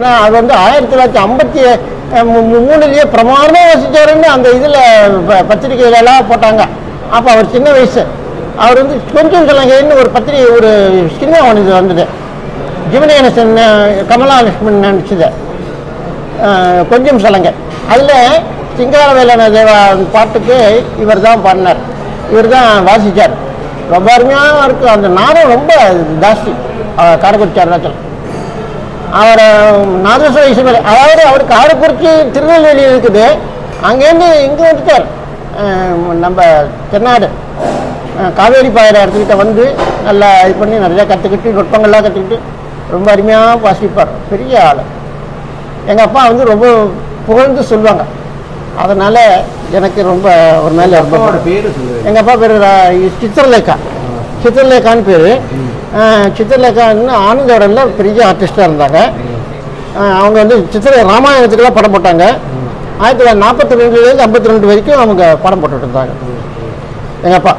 ஆனா, அது வந்து ஆயிரத்தி தொள்ளாயிரத்தி ஐம்பத்தி மூணுலேயே பிரமாதமாக வசிச்சாருன்னு அந்த இதில் பத்திரிகையில எல்லாம் போட்டாங்க அப்போ அவர் சின்ன வயசு அவர் வந்து கொஞ்சம் சொல்லுங்கன்னு ஒரு பத்திரிகை ஒரு சினிமா ஒன்று இது வந்தது ஜிமினி கணேசன் கமலா லட்சுமணன் நடிச்சது அஹ், கொஞ்சம் சொல்லுங்க அதில் சிங்காரவேலன தேவா பாட்டுக்கு இவர் தான் பாடினார் இவர் தான் வாசித்தார் ரொம்ப அருமையாக இருக்கும் அந்த நாதம் ரொம்ப ஜாஸ்தி அஹ், காரைக்குடி அருணாச்சலம் அவர் நாதஸ்வர இசைமலை அதாவது அவர் காரைக்குறிச்சி திருநெல்வேலி இருக்குது அங்கேருந்து இங்கே வந்துட்டார் அஹ், நம்ம தென்னாடு அஹ், காவேரி பாயிர இடத்துக்கிட்ட வந்து நல்லா இது பண்ணி நிறையா கற்றுக்கிட்டு நுட்பங்கள்லாம் கற்றுக்கிட்டு ரொம்ப அருமையாக வாசிப்பார் பெரிய ஆள் எங்கள் அப்பா வந்து ரொம்ப புகழ்ந்து சொல்லுவாங்க அதனால் எனக்கு ரொம்ப ஒரு மேலே ரொம்ப அப்பாவோட பேரு சொல்லுங்க எங்கள் அப்பா பேர் சித்திரலேகா சித்திரலேகான்னு பேர் சித்திரலேகான்னு ஆனந்தோடனில் பெரிய ஆர்டிஸ்டாக இருந்தாங்க அஹ் அவங்க வந்து சித்திர ராமாயணத்துக்கெல்லாம் படம் போட்டாங்க ஆயிரத்தி தொள்ளாயிரத்தி நாற்பத்தி ரெண்டுலேருந்து ஐம்பத்தி ரெண்டு வரைக்கும் அவங்க படம் போட்டுட்டு இருந்தாங்க எங்கள் அப்பா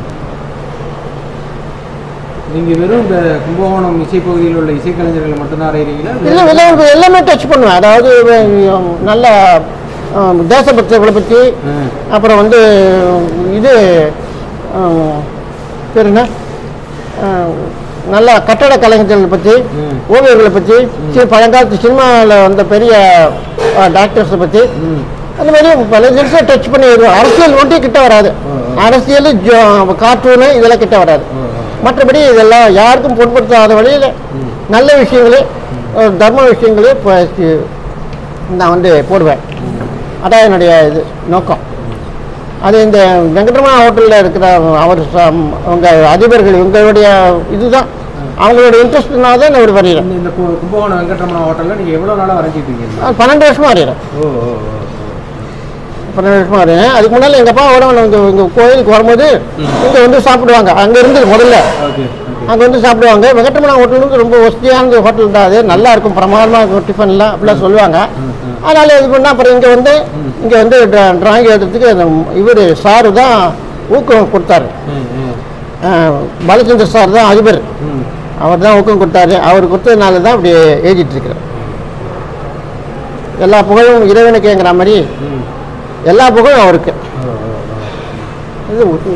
நீங்க வெறும் இந்த கும்பகோணம் இசைப்பகுதியில் உள்ள இசைக்கலைஞர்களை மட்டும்தான் அறையிறீங்களா இல்லை எல்லாமே எல்லாமே டச் பண்ணுவேன் அதாவது அஹ், நல்ல அஹ், தேசபக்தர்களை பற்றி ம். அப்புறம் வந்து இது அஹ், பேர் என்ன அஹ், நல்ல கட்டட கலைஞர்களை பற்றி ம். ஓவியர்களை பற்றி சி பழங்காலத்து சினிமாவில் வந்த பெரிய டாக்டர்ஸை பற்றி ம். அந்த மாதிரி பல நிமிஷம் டச் பண்ணி வருவோம் அரசியல் ஒன்றே கிட்ட வராது அரசியல் கார்ட்டூனு இதெல்லாம் கிட்ட வராது மற்றபடி இதெல்லாம் யாருக்கும் பொருட்படுத்தாத வழியில் நல்ல விஷயங்களே அஹ், தர்ம விஷயங்களே இப்போ சி- நான் வந்து போடுவேன் அதான் என்னுடைய இது நோக்கம் அது இந்த வெங்கடரமணா ஹோட்டலில் இருக்கிற அவர் ச- அவங்க அதிபர்கள் இவங்களுடைய இதுதான் அவங்களோட இன்ட்ரெஸ்ட்னால தான் நான் ஒரு வரைகிறேன் இந்த- இந்த கு- கும்பகோணம் வெங்கட்ரமணா ஹோட்டல்ல நீங்க எவ்வளவு நாளா வரைஞ்சிட்டு இருக்கீங்க அது பன்னெண்டு வருஷமாக வரைகிறேன் ஓ ஓ ஓ, பன்னெண்டு வருஷமாக வரைகிறேன் அதுக்கு முன்னால் எங்கள் அப்பா ஓட இங்கே இங்கே கோயிலுக்கு வரும்போது இங்கே வந்து சாப்பிடுவாங்க அங்கே இருந்து முதல்ல ஓகே ஓகே அங்கே வந்து சாப்பிடுவாங்க வெங்கட்ரமணா ஹோட்டல் வந்து ரொம்ப வசதியான ஹோட்டல் தான் அது நல்லா இருக்கும் பிரமாதமாக இருக்கும் டிஃபன்லாம் அப்படிலாம் சொல்லுவாங்க அதனால் இது பண்ணால் அப்புறம் இங்கே வந்து இங்கே வந்து டிராயிங் எழுதுறதுக்கு அந்த இவர் சாரு தான் ஊக்கம் கொடுத்தாரு ம் ம் அஹ், பாலச்சந்திர சார் தான் அதிபர் ம் அவர் தான் ஊக்கம் கொடுத்தாரு அவர் கொடுத்ததுனால தான் அப்படி எழுதிட்டு இருக்கிறேன் எல்லா புகழும் இறைவனுக்குங்கிற மாதிரி ம் எல்லா புகழும் அவருக்கு ஓ ஓ ஓ இது ஊ-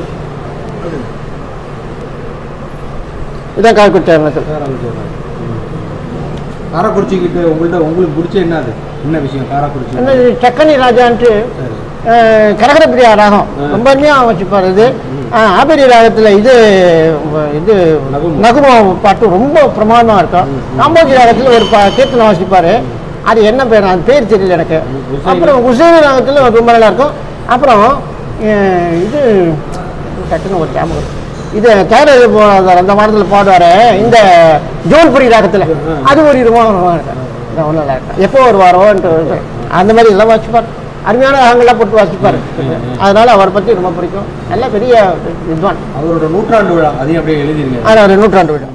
இதான் காய்க்குடி சேரணத்தில் காரக்குறிச்சிக்கிட்ட உங்கள்ட்ட உங்களுக்கு பிடிச்ச என்ன அது என்ன விஷயம் காரக்குறிச்சி என்ன இது சக்கனி ராஜான்ட்டு சரி அஹ், கரகரப்பிரியா ராகம் ரொம்ப அருமையாக வச்சுப்பார் இது அஹ், ஆபேரி ராகத்தில் இது உ- இது நகுமம். நகும பாட்டு ரொம்ப பிரமாதமாக இருக்கும் காம்போஜி ராகத்தில் ஒரு பா கீர்த்தனை வாசிப்பார் அது என்ன பேர் அந்த பேர் தெரியல எனக்கு உசைனி. அப்புறம் உசேனி ராகத்தில் ரொம்ப நல்லா இருக்கும் அப்புறம் அஹ், இது டக்குன்னு ஒரு ஞாபகம் இருக்கு. இது கேரள போனார் அந்த வாரத்தில் பாடுவார் இந்த ஜோன்புரி ராகத்தில் அது ஒரு இதுவாக இருக்கும் இது ஒன்றும் நல்லா இருக்கும் எப்போ ஒரு வாரம்ன்ட்டு அந்த மாதிரி இதெல்லாம் வாசிப்பார் அருமையான ராகங்கள்லாம் போட்டு வாசிப்பார் அதனால அவரை பற்றி ரொம்ப பிடிக்கும் நல்ல பெரிய வித்வான் அவரோட நூற்றாண்டு விழா அதையும் அப்படியே எழுதிருங்க ஆனால் ஒரு நூற்றாண்டு விழா